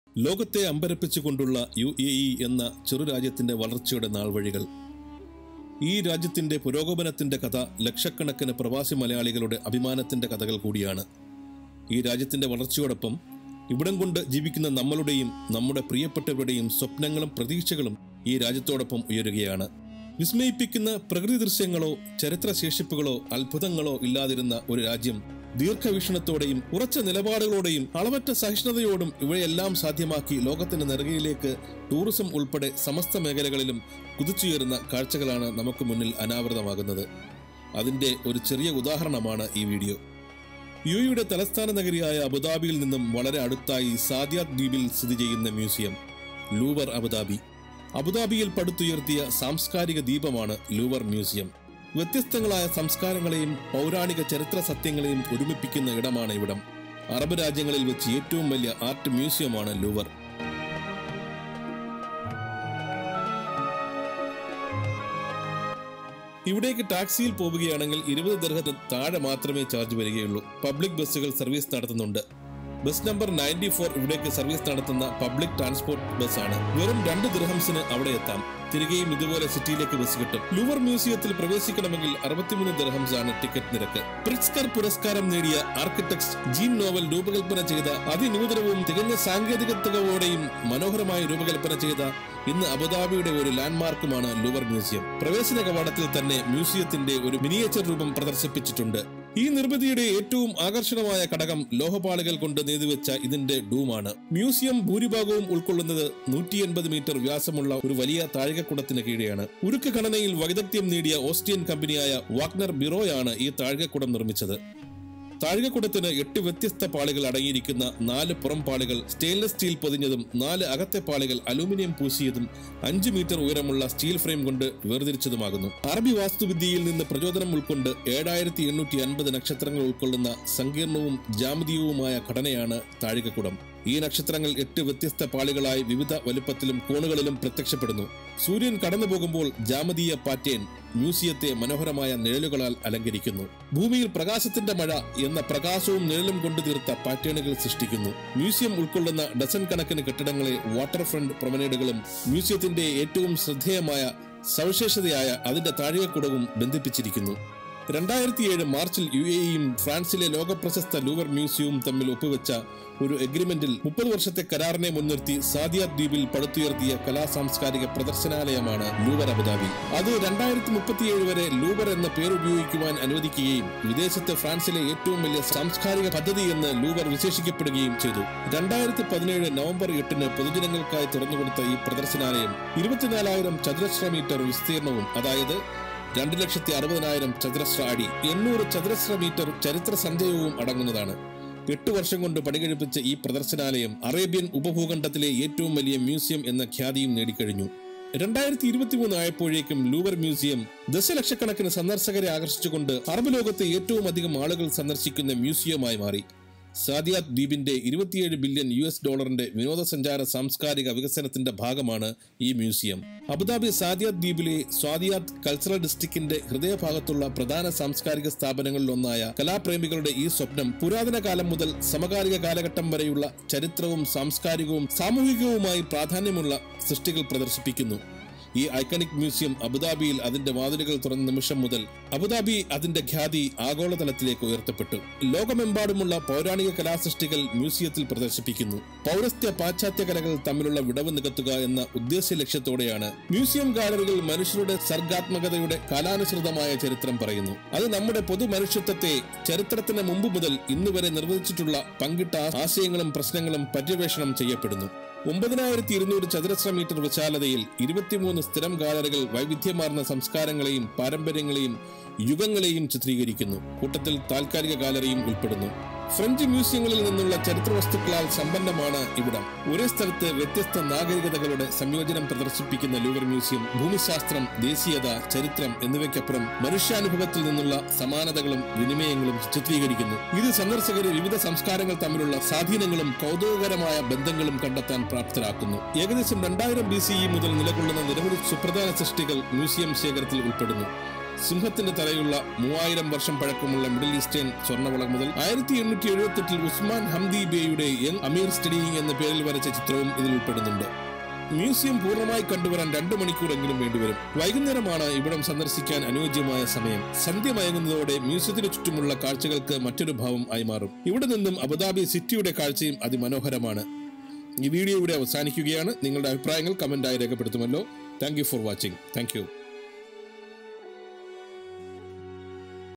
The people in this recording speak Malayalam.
ലോകത്തെ അമ്പരപ്പിച്ചുകൊണ്ടുള്ള യു എ ഇ എന്ന ചെറുരാജ്യത്തിന്റെ വളർച്ചയുടെ നാൾവഴികൾ ഈ രാജ്യത്തിന്റെ പുരോഗമനത്തിന്റെ കഥ ലക്ഷക്കണക്കിന് പ്രവാസി മലയാളികളുടെ അഭിമാനത്തിന്റെ കഥകൾ കൂടിയാണ് ഈ രാജ്യത്തിന്റെ വളർച്ചയോടൊപ്പം ഇവിടം കൊണ്ട് ജീവിക്കുന്ന നമ്മളുടെയും നമ്മുടെ പ്രിയപ്പെട്ടവരുടെയും സ്വപ്നങ്ങളും പ്രതീക്ഷകളും ഈ രാജ്യത്തോടൊപ്പം ഉയരുകയാണ് വിസ്മയിപ്പിക്കുന്ന പ്രകൃതി ദൃശ്യങ്ങളോ ചരിത്ര ശേഷിപ്പുകളോ അത്ഭുതങ്ങളോ ഇല്ലാതിരുന്ന ഒരു രാജ്യം ദീർഘവീക്ഷണത്തോടെയും ഉറച്ച നിലപാടുകളോടെയും അളവറ്റ സഹിഷ്ണുതയോടും ഇവയെല്ലാം സാധ്യമാക്കി ലോകത്തിന്റെ നെറുകയിലേക്ക് ടൂറിസം ഉൾപ്പെടെ സമസ്ത മേഖലകളിലും കുതിച്ചുയരുന്ന കാഴ്ചകളാണ് നമുക്ക് മുന്നിൽ അനാവൃതമാകുന്നത് അതിന്റെ ഒരു ചെറിയ ഉദാഹരണമാണ് ഈ വീഡിയോ യു എയുടെ തലസ്ഥാന നഗരിയായ അബുദാബിയിൽ നിന്നും വളരെ അടുത്തായി സാദിയാത്ത് ദ്വീപിൽ സ്ഥിതി ചെയ്യുന്ന മ്യൂസിയം ലൂവർ അബുദാബി അബുദാബിയിൽ പടുത്തുയർത്തിയ സാംസ്കാരിക ദീപമാണ് ലൂവർ മ്യൂസിയം വ്യത്യസ്തങ്ങളായ സംസ്കാരങ്ങളെയും പൗരാണിക ചരിത്ര സത്യങ്ങളെയും ഒരുമിപ്പിക്കുന്ന ഇടമാണ് ഇവിടം അറബ് രാജ്യങ്ങളിൽ വെച്ച് ഏറ്റവും വലിയ ആർട്ട് മ്യൂസിയമാണ് ലൂവർ ഇവിടേക്ക് ടാക്സിയിൽ പോവുകയാണെങ്കിൽ ഇരുപത് ദർഹത്തിന് താഴെ മാത്രമേ ചാർജ് വരികയുള്ളൂ പബ്ലിക് ബസ്സുകൾ സർവീസ് നടത്തുന്നുണ്ട് ബസ് നമ്പർ നയൻറ്റി ഫോർ ഇവിടേക്ക് സർവീസ് നടത്തുന്ന പബ്ലിക് ട്രാൻസ്പോർട്ട് ബസ്സാണ് വെറും രണ്ട് ദിർഹംസിന് അവിടെ എത്താം തിരികെയും ഇതുപോലെ സിറ്റിയിലേക്ക് ബസ് കിട്ടും ലൂവർ മ്യൂസിയത്തിൽ പ്രവേശിക്കണമെങ്കിൽ അറുപത്തിമൂന്ന് ദിർഹംസ് ആണ് ടിക്കറ്റ് നിരക്ക് പ്രിറ്റ്സ്കർ പുരസ്കാരം നേടിയ ആർക്കിടെക്ട്സ് ജീൻ നോവൽ രൂപകൽപ്പന ചെയ്ത അതിനൂതനവും തികഞ്ഞ സാങ്കേതികത്വയോടെയും മനോഹരമായി രൂപകൽപ്പന ചെയ്ത ഇന്ന് അബുദാബിയുടെ ഒരു ലാൻഡ്മാർക്കുമാണ് ലൂവർ മ്യൂസിയം പ്രവേശന കവാടത്തിൽ തന്നെ മ്യൂസിയത്തിന്റെ ഒരു മിനിയേച്ചർ രൂപം പ്രദർശിപ്പിച്ചിട്ടുണ്ട് ഈ നിർമ്മിതിയുടെ ഏറ്റവും ആകർഷണമായ ഘടകം ലോഹപാളികൾ കൊണ്ട് നെയ്തുവെച്ച ഇതിന്റെ ഡൂമാണ് മ്യൂസിയം ഭൂരിഭാഗവും ഉൾക്കൊള്ളുന്നത് നൂറ്റി എൺപത് മീറ്റർ വ്യാസമുള്ള ഒരു വലിയ താഴികക്കുടത്തിന് കീഴെയാണ് ഉരുക്ക് ഘടനയിൽ വൈദഗ്ധ്യം നേടിയ ഓസ്ട്രിയൻ കമ്പനിയായ വാഗ്നർ ബിറോയാണ് ഈ താഴികക്കുടം നിർമ്മിച്ചത് താഴികക്കുടത്തിന് എട്ട് വ്യത്യസ്ത പാളികൾ അടങ്ങിയിരിക്കുന്ന നാല് പുറം പാളികൾ സ്റ്റെയിൻലെസ് സ്റ്റീൽ പൊതിഞ്ഞതും നാല് അകത്തെ പാളികൾ അലൂമിനിയം പൂശിയതും അഞ്ച് മീറ്റർ ഉയരമുള്ള സ്റ്റീൽ ഫ്രെയിം കൊണ്ട് വേർതിരിച്ചതുമാകുന്നു അറബി വാസ്തുവിദ്യയിൽ നിന്ന് പ്രചോദനം ഉൾക്കൊണ്ട് ഏഴായിരത്തി എണ്ണൂറ്റി അൻപത് നക്ഷത്രങ്ങൾ ഉൾക്കൊള്ളുന്ന സങ്കീർണവും ജാമതീയവുമായ ഘടനയാണ് താഴികക്കുടം ഈ നക്ഷത്രങ്ങൾ എട്ട് വ്യത്യസ്ത പാളികളായി വിവിധ വലുപ്പത്തിലും കോണുകളിലും പ്രത്യക്ഷപ്പെടുന്നു സൂര്യൻ കടന്നു പോകുമ്പോൾ ജാമതീയ പാറ്റേൺ മ്യൂസിയത്തെ മനോഹരമായ നിഴലുകളാൽ അലങ്കരിക്കുന്നു ഭൂമിയിൽ പ്രകാശത്തിന്റെ മഴ എന്ന പ്രകാശവും നിഴലും കൊണ്ട് തീർത്ത പാറ്റേണുകൾ സൃഷ്ടിക്കുന്നു മ്യൂസിയം ഉൾക്കൊള്ളുന്ന ഡസൻ കണക്കിന് കെട്ടിടങ്ങളെ വാട്ടർ ഫ്രണ്ട് പ്രൊമനേഡുകളും മ്യൂസിയത്തിന്റെ ഏറ്റവും ശ്രദ്ധേയമായ സവിശേഷതയായ അതിന്റെ താഴികക്കുടവും ബന്ധിപ്പിച്ചിരിക്കുന്നു രണ്ടായിരത്തി ഏഴ് മാർച്ചിൽ യു എയും ഫ്രാൻസിലെ ലോകപ്രശസ്ത ലൂവർ മ്യൂസിയവും തമ്മിൽ ഒപ്പുവെച്ച ഒരു എഗ്രിമെന്റിൽ മുപ്പത് വർഷത്തെ കരാറിനെ മുൻനിർത്തി സാദിയ ദ്വീപിൽ പടുത്തുയർത്തിയ കലാ സാംസ്കാരിക പ്രദർശനാലയമാണ് ലൂവർ അബുദാബി അത് രണ്ടായിരത്തി മുപ്പത്തിയേഴ് വരെ ലൂവർ എന്ന പേര് ഉപയോഗിക്കുവാൻ അനുവദിക്കുകയും വിദേശത്ത് ഫ്രാൻസിലെ ഏറ്റവും വലിയ സാംസ്കാരിക പദ്ധതി എന്ന് ലൂവർ വിശേഷിക്കപ്പെടുകയും ചെയ്തു രണ്ടായിരത്തി പതിനേഴ് നവംബർ എട്ടിന് പൊതുജനങ്ങൾക്കായി തുറന്നുകൊടുത്ത ഈ പ്രദർശനാലയം ഇരുപത്തിനാലായിരം ചതുരശ്ര മീറ്റർ വിസ്തീർണവും അതായത് രണ്ട് ലക്ഷത്തി അറുപതിനായിരം ചതുരശ്ര അടി എണ്ണൂറ് ചതുരശ്ര മീറ്റർ ചരിത്ര സഞ്ചയവും അടങ്ങുന്നതാണ് എട്ട് വർഷം കൊണ്ട് പണികഴിപ്പിച്ച ഈ പ്രദർശനാലയം അറേബ്യൻ ഉപഭൂഖണ്ഡത്തിലെ ഏറ്റവും വലിയ മ്യൂസിയം എന്ന ഖ്യാതിയും നേടിക്കഴിഞ്ഞു രണ്ടായിരത്തി ഇരുപത്തിമൂന്ന് ആയപ്പോഴേക്കും ലൂവർ മ്യൂസിയം ദശലക്ഷക്കണക്കിന് സന്ദർശകരെ ആകർഷിച്ചുകൊണ്ട് അറബ് ലോകത്തെ ഏറ്റവും അധികം ആളുകൾ സന്ദർശിക്കുന്ന മ്യൂസിയമായി മാറി സാദിയാത്ത് ദ്വീപിന്റെ ഇരുപത്തിയേഴ് ബില്യൺ യു എസ് ഡോളറിന്റെ വിനോദസഞ്ചാര സാംസ്കാരിക വികസനത്തിന്റെ ഭാഗമാണ് ഈ മ്യൂസിയം അബുദാബി സാദിയാത്ത് ദ്വീപിലെ സ്വാദിയാത്ത് കൾച്ചറൽ ഡിസ്ട്രിക്റ്റിന്റെ ഹൃദയഭാഗത്തുള്ള പ്രധാന സാംസ്കാരിക സ്ഥാപനങ്ങളിലൊന്നായ കലാപ്രേമികളുടെ ഈ സ്വപ്നം പുരാതന കാലം മുതൽ സമകാലിക കാലഘട്ടം വരെയുള്ള ചരിത്രവും സാംസ്കാരികവും സാമൂഹികവുമായി പ്രാധാന്യമുള്ള സൃഷ്ടികൾ പ്രദർശിപ്പിക്കുന്നു ഈ ഐക്കണിക് മ്യൂസിയം അബുദാബിയിൽ അതിന്റെ വാതിലുകൾ തുറന്ന നിമിഷം മുതൽ അബുദാബി അതിന്റെ ഖ്യാതി ആഗോളതലത്തിലേക്ക് ഉയർത്തപ്പെട്ടു ലോകമെമ്പാടുമുള്ള പൗരാണിക കലാസൃഷ്ടികൾ മ്യൂസിയത്തിൽ പ്രദർശിപ്പിക്കുന്നു പൗരസ്ത്യ പാശ്ചാത്യ കലകൾ തമ്മിലുള്ള വിടവ് നികത്തുക എന്ന ഉദ്ദേശ ലക്ഷ്യത്തോടെയാണ് മ്യൂസിയം ഗാലറികൾ മനുഷ്യരുടെ സർഗാത്മകതയുടെ കാലാനുസൃതമായ ചരിത്രം പറയുന്നു അത് നമ്മുടെ പൊതു മനുഷ്യത്വത്തെ ചരിത്രത്തിന് മുമ്പ് മുതൽ ഇന്നുവരെ നിർവചിച്ചിട്ടുള്ള പങ്കിട്ട ആശയങ്ങളും പ്രശ്നങ്ങളും പര്യവേഷണം ചെയ്യപ്പെടുന്നു ഒമ്പതിനായിരത്തി ഇരുന്നൂറ് ചതുരശ്ര മീറ്റർ വിശാലതയിൽ ഇരുപത്തിമൂന്ന് സ്ഥിരം ഗാലറികൾ വൈവിധ്യമാർന്ന സംസ്കാരങ്ങളെയും പാരമ്പര്യങ്ങളെയും യുഗങ്ങളെയും ചിത്രീകരിക്കുന്നു കൂട്ടത്തിൽ താൽക്കാലിക ഗാലറിയും ഉൾപ്പെടുന്നു ഫ്രഞ്ച് മ്യൂസിയങ്ങളിൽ നിന്നുള്ള ചരിത്ര വസ്തുക്കളാൽ സമ്പന്നമാണ് ഇവിടം ഒരേ സ്ഥലത്ത് വ്യത്യസ്ത നാഗരികതകളുടെ സംയോജനം പ്രദർശിപ്പിക്കുന്ന ലൂവർ മ്യൂസിയം ഭൂമിശാസ്ത്രം ദേശീയത ചരിത്രം എന്നിവയ്ക്കപ്പുറം മനുഷ്യാനുഭവത്തിൽ നിന്നുള്ള സമാനതകളും വിനിമയങ്ങളും ചിത്രീകരിക്കുന്നു ഇത് സന്ദർശകരെ വിവിധ സംസ്കാരങ്ങൾ തമ്മിലുള്ള സ്വാധീനങ്ങളും കൗതുകകരമായ ബന്ധങ്ങളും കണ്ടെത്താൻ പ്രാപ്തരാക്കുന്നു ഏകദേശം രണ്ടായിരം ബി സി ഇ മുതൽ നിലകൊള്ളുന്ന നിരവധി സുപ്രധാന സൃഷ്ടികൾ മ്യൂസിയം ശേഖരത്തിൽ ഉൾപ്പെടുന്നു സിംഹത്തിന്റെ തലയുള്ള മൂവായിരം വർഷം പഴക്കമുള്ള മിഡിൽ ഈസ്റ്റേൺ സ്വർണ്ണവള മുതൽ ആയിരത്തി എണ്ണൂറ്റി എഴുപത്തി എട്ടിൽ ഉസ്മാൻ ഹംദി ബേയുടെ യങ് അമീർ സ്റ്റഡിയിങ് എന്ന പേരിൽ വരച്ച ചിത്രവും ഇതിൽ ഉൾപ്പെടുന്നുണ്ട് മ്യൂസിയം പൂർണ്ണമായി കണ്ടുവരാൻ രണ്ടു മണിക്കൂറെങ്കിലും വേണ്ടിവരും വൈകുന്നേരമാണ് ഇവിടം സന്ദർശിക്കാൻ അനുയോജ്യമായ സമയം സന്ധ്യ മയങ്ങുന്നതോടെ മ്യൂസിയത്തിന് ചുറ്റുമുള്ള കാഴ്ചകൾക്ക് മറ്റൊരു ഭാവം ആയി മാറും ഇവിടെ നിന്നും അബുദാബി സിറ്റിയുടെ കാഴ്ചയും അതിമനോഹരമാണ് ഈ വീഡിയോ ഇവിടെ അവസാനിക്കുകയാണ് നിങ്ങളുടെ അഭിപ്രായങ്ങൾ കമന്റായി രേഖപ്പെടുത്തുമല്ലോ thank you for watching thank U